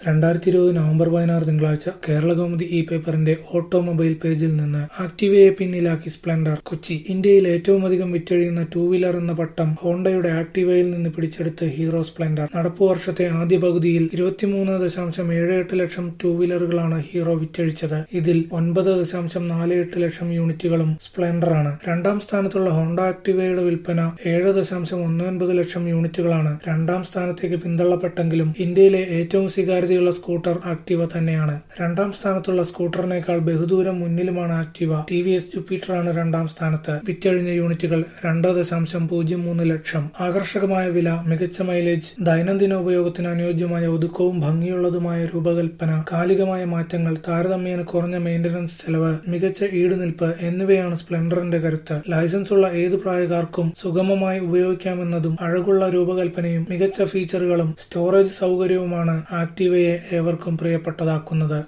രണ്ടായിരത്തി ഇരുപത് നവംബർ പതിനാറ് തിങ്കളാഴ്ച കേരളകൗമുദി ഇ പേപ്പറിന്റെ ഓട്ടോമൊബൈൽ പേജിൽ നിന്ന് ആക്ടിവയെ പിന്നിലാക്കി സ്പ്ലെൻഡർ കൊച്ചി ഇന്ത്യയിൽ ഏറ്റവും അധികം വിറ്റഴിയുന്ന ടൂ വീലർ എന്ന പട്ടം ഹോണ്ടയുടെ ആക്ടിവയിൽ നിന്ന് പിടിച്ചെടുത്ത് ഹീറോ സ്പ്ലെൻഡർ നടപ്പു വർഷത്തെ ആദ്യ പകുതിയിൽ ഇരുപത്തിമൂന്ന് ദശാംശം ഏഴ് എട്ട് ലക്ഷം ടൂ വീലറുകളാണ് ഹീറോ വിറ്റഴിച്ചത് ഇതിൽ ഒൻപത് ദശാംശം നാല് എട്ട് ലക്ഷം യൂണിറ്റുകളും സ്പ്ലെൻഡറാണ് രണ്ടാം സ്ഥാനത്തുള്ള ഹോണ്ട ആക്ടിവയുടെ വിൽപ്പന ഏഴ് ദശാംശം ഒന്ന് ഒൻപത് ലക്ഷം യൂണിറ്റുകളാണ് രണ്ടാം സ്ഥാനത്തേക്ക് പിന്തള്ളപ്പെട്ടെങ്കിലും ഇന്ത്യയിലെ ഏറ്റവും സ്വീകാര്യതയുള്ള സ്കൂട്ടർ ആക്ടിവ തന്നെയാണ് രണ്ടാം സ്ഥാനത്തുള്ള സ്കൂട്ടറിനേക്കാൾ ബഹുദൂരം മുന്നിലുമാണ് Activa T V S Jupiter ആണ് രണ്ടാം സ്ഥാനത്ത് വിറ്റഴിഞ്ഞ യൂണിറ്റുകൾ രണ്ട് ദശാംശം പൂജ്യം മൂന്ന് ലക്ഷം ആകർഷകമായ വില മികച്ച മൈലേജ് ദൈനംദിന ഉപയോഗത്തിന് അനുയോജ്യമായ ഒതുക്കവും ഭംഗിയുള്ളതുമായ രൂപകൽപ്പന കാലികമായ മാറ്റങ്ങൾ താരതമ്യേന കുറഞ്ഞ മെയിന്റനൻസ് ചെലവ് മികച്ച ഈടുനിൽപ്പ് എന്നിവയാണ് സ്പ്ലെൻഡറിന്റെ കരുത്ത് ലൈസൻസ് ഉള്ള ഏത് പ്രായക്കാർക്കും സുഗമമായി ഉപയോഗിക്കാമെന്നതും അഴകുള്ള രൂപകൽപ്പനയും മികച്ച ഫീച്ചറുകളും സ്റ്റോറേജ് സൗകര്യവുമാണ് ആക്ടിവയെ ഏവർക്കും പ്രിയപ്പെട്ടതാക്കുന്നത്